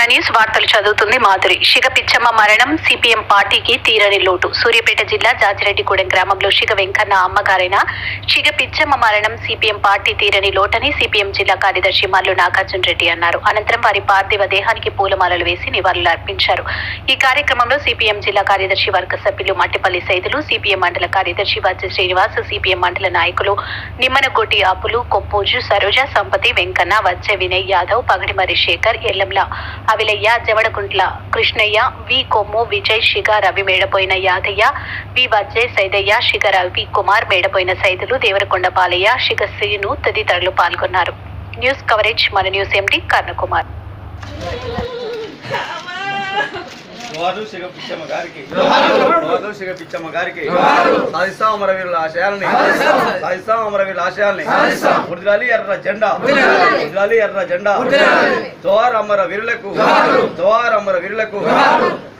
మన న్యూస్ వార్తలు చదువుతుంది మాధురి శిగ పిచ్చమ్మ మరణం సిపిఎం పార్టీకి తీరని లోటు సూర్యాపేట జిల్లా జాజిరెడ్డిగూడెం గ్రామంలో శిగ వెంకన్న అమ్మగారైన శిగ పిచ్చమ్మ మరణం సిపిఎం పార్టీ తీరని లోటని సిపిఎం జిల్లా కార్యదర్శి మల్లు నాగార్జున రెడ్డి అన్నారు అనంతరం వారి పార్థివ దేహానికి పూలమాలలు వేసి నివాళులు అర్పించారు ఈ కార్యక్రమంలో సిపిఎం జిల్లా కార్యదర్శి వర్గ సభ్యులు మట్టిపల్లి సైదులు సిపిఎం మండల కార్యదర్శి వజ్ర శ్రీనివాస్ సిపిఎం మండల నాయకులు నిమ్మనగొట్టి ఆపులు కొప్పూజు సరోజ సంపతి వెంకన్న వజ్జ వినయ్ యాదవ్ పగడిమరి శేఖర్ ఎల్లంల అవిలయ్య జవడగుంట్ల కృష్ణయ్య వి కొమ్ము విజయ్ శిగ రవి మేడపోయిన యాదయ్య వి వజ్జయ్ సైదయ్య శిగ రవి కుమార్ మేడపోయిన సైదులు దేవరకొండ పాలయ్య శిగ శ్రీను తదితరులు పాల్గొన్నారు న్యూస్ కవరేజ్ మన న్యూస్ ఎండి కర్ణకుమార్ జోహారు శిగ పిచ్చమ్మ గారికి జోహారు శిగ పిచ్చమ్మ గారికి సాధిస్తాం అమరవీరుల ఆశయాల్ని సాధిస్తాం అమరవీరుల ఆశయాల్ని ఉడిరాలి ఎర్ర జెండా ఉడిరాలి ఎర్ర జెండా జోహార్ అమర వీరులకు జోహార్ అమర వీరులకు